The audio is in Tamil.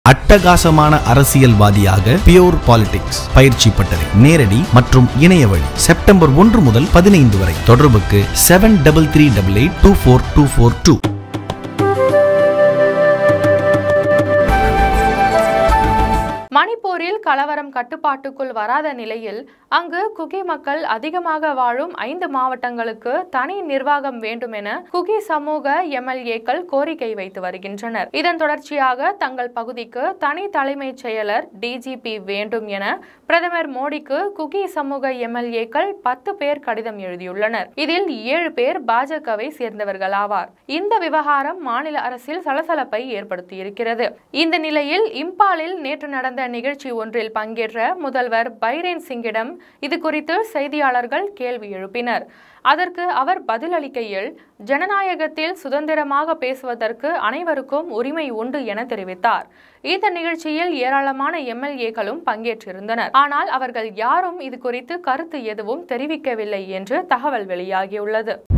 அட்டகாசமான அரசியல்வாதியாக பியோர் பாலிடிக்ஸ் பயிற்சி பட்டறை நேரடி மற்றும் இணைய வழி செப்டம்பர் ஒன்று முதல் பதினைந்து வரை தொடர்புக்கு seven double three double eight two four two four two மணிப்பூரில் கலவரம் கட்டுப்பாட்டுக்குள் வராத நிலையில் அங்கு குகி மக்கள் அதிகமாக வாழும் ஐந்து மாவட்டங்களுக்கு தனி நிர்வாகம் வேண்டும் என குகி சமூக எம்எல்ஏக்கள் கோரிக்கை வைத்து வருகின்றனர் இதன் தொடர்ச்சியாக தங்கள் பகுதிக்கு தனி தலைமைச் செயலர் டிஜிபி வேண்டும் என பிரதமர் மோடிக்கு குகி சமூக எம்எல்ஏக்கள் பத்து பேர் கடிதம் எழுதியுள்ளனர் இதில் ஏழு பேர் பாஜகவை சேர்ந்தவர்கள் ஆவார் இந்த விவகாரம் மாநில அரசில் சலசலப்பை ஏற்படுத்தியிருக்கிறது இந்த நிலையில் இம்பாலில் நேற்று நடந்த நிகழ்ச்சி ஒன்றில் பங்கேற்ற முதல்வர் பைரேன் சிங்கிடம் இது குறித்து செய்தியாளர்கள் கேள்வி எழுப்பினர் அதற்கு அவர் பதிலளிக்கையில் ஜனநாயகத்தில் சுதந்திரமாக பேசுவதற்கு அனைவருக்கும் உரிமை உண்டு என தெரிவித்தார் இந்த நிகழ்ச்சியில் ஏராளமான எம்எல்ஏக்களும் பங்கேற்றிருந்தனர் ஆனால் அவர்கள் யாரும் இது குறித்து கருத்து எதுவும் தெரிவிக்கவில்லை என்று தகவல் வெளியாகியுள்ளது